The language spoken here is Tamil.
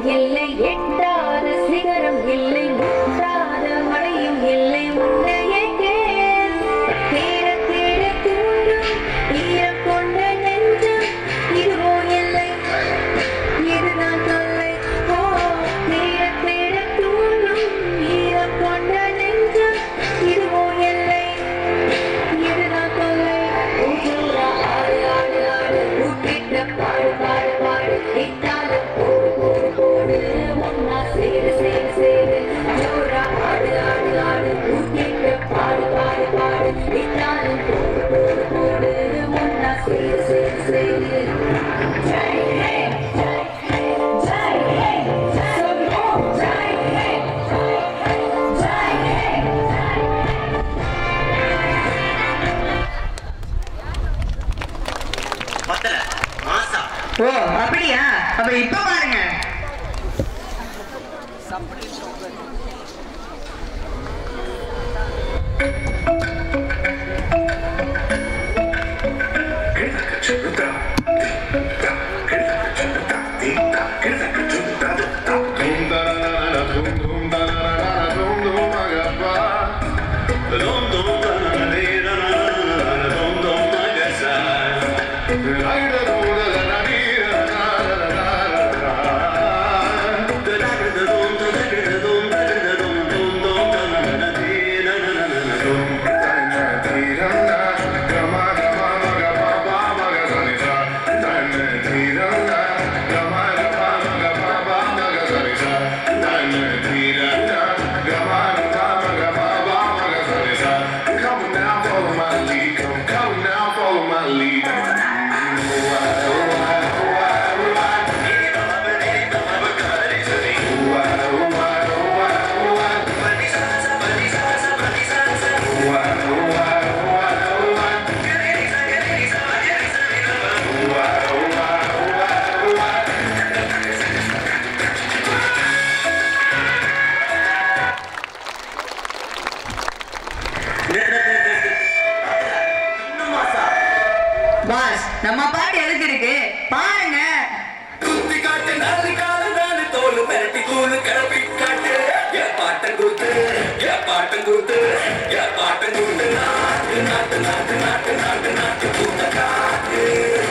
இல்லை எட்டாத சிகரம் இல்லை முட்டாத மழையும் இல்லை உன்னையே கேள் தேட தேட தூண்டும் ஈரம் கொண்ட நெஞ்சம் இதுவோ இல்லை இதுதான் தொல்லை ஓ தேட தேட தூண்டும் ஈரம் கொண்ட நெஞ்சம் இதுவோ இல்லை இதுதான் தொல்லை ஊரா ஆடு ஆடு ஆடு ஊட்டிட்ட பாடு பாடு பாடு இட்டாலும் போடு போடு போடு ஒன்னா சேரு சேரு சேரு ஜோரா ஆடு ஆடு ஆடு ஊட்டிட்ட பாடு பாடு பாடு இட்டாலும் போடு போடு போடு ஒன்னா சேரு சேரு சேரு ஜெய் ஹே ஜெய் ஹே ஜெய் ஹே ஜெய் ஹோ ஜெய் ஹே ஜெய் ஹே பத்தல மாசா ஓ அப்படியா அப்ப இப்ப பாருங்க Come now, follow my lead. Come, come now, follow my lead. இன்னும் மாசா பாஸ் நம்ம பாட்டு எதுக்கு இருக்கு பாருங்க குத்தி காட்டு நாலு காலு நாலு தோல் மிரட்டி கூலு கிளப்பி காட்டு ஏ பாட்டம் கூத்து ஏ பாட்டம் கூத்து ஏ பாட்டம் கூத்து நாட்டு நாட்டு நாட்டு நாட்டு நாட்டு நாட்டு கூத்த காட்டு